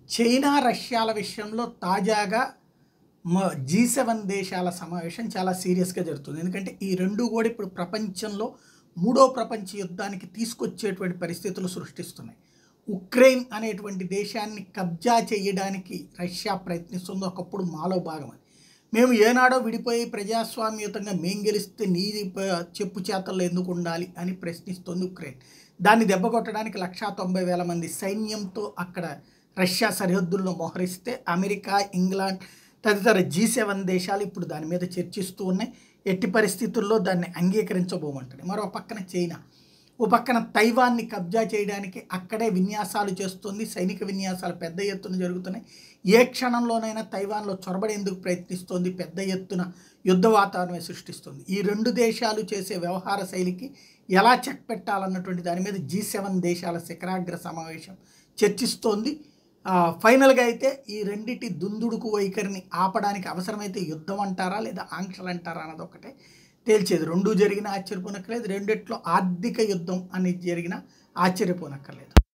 China రష్యాల విషయంలో తాజాగా G seven దేశాల సమావేశం చాలా సీరియస్గా జరుగుతుంది ఎందుకంటే ఈ రెండు కూడా ఇప్పుడు ప్రపంచంలో మూడో ప్రపంచ యుద్ధానికి తీసుకొచ్చేటువంటి పరిస్థితులు సృష్టిస్తున్నాయి ఉక్రెయిన్ అనేటువంటి దేశాన్ని కబ్జా చేయడానికి రష్యా ప్రయత్నిస్తుంది ఒకప్పుడు మాలో భాగం అని మేము ఏనాడో విడిపోయి ప్రజాస్వామ్యయుతంగా మేం గెలిస్తే నీది ప- చెప్పు చేతల్లో ఎందుకు ఉండాలి అని ప్రశ్నిస్తోంది ఉక్రెయిన్ దాన్ని దెబ్బకొట్టడానికి లక్షా తొంభై వేల మంది సైన్యంతో అక్కడ రష్యా సరిహద్దులను మోహరిస్తే అమెరికా ఇంగ్లాండ్ తదితర జీ సెవెన్ దేశాలు ఇప్పుడు దాని మీద చర్చిస్తూ ఉన్నాయి ఎట్టి పరిస్థితుల్లో దాన్ని అంగీకరించబోమంటుంది మరో పక్కన చైనా ఓ పక్కన తైవాన్ని కబ్జా చేయడానికి అక్కడే విన్యాసాలు చేస్తుంది సైనిక విన్యాసాలు పెద్ద ఎత్తున జరుగుతున్నాయి ఏ క్షణంలోనైనా తైవాన్లో చొరబడేందుకు ప్రయత్నిస్తోంది పెద్ద ఎత్తున యుద్ధ వాతావరణమే సృష్టిస్తుంది ఈ రెండు దేశాలు చేసే వ్యవహార శైలికి ఎలా చెక్ పెట్టాలన్నటువంటి దాని మీద జీ సెవెన్ దేశాల శిఖరాగ్ర సమావేశం చర్చిస్తోంది ఆ, ఫైనల్గా అయితే ఈ రెండిటి దుందుడుకు వైఖరిని ఆపడానికి అవసరమైతే యుద్ధం అంటారా లేదా ఆంక్షలు అంటారా అన్నది ఒకటే తేల్చేది రెండు జరిగినా ఆశ్చర్యపోనక్కర్లేదు రెండిట్లో ఆర్థిక యుద్ధం అనేది జరిగినా ఆశ్చర్యపోనక్కర్లేదు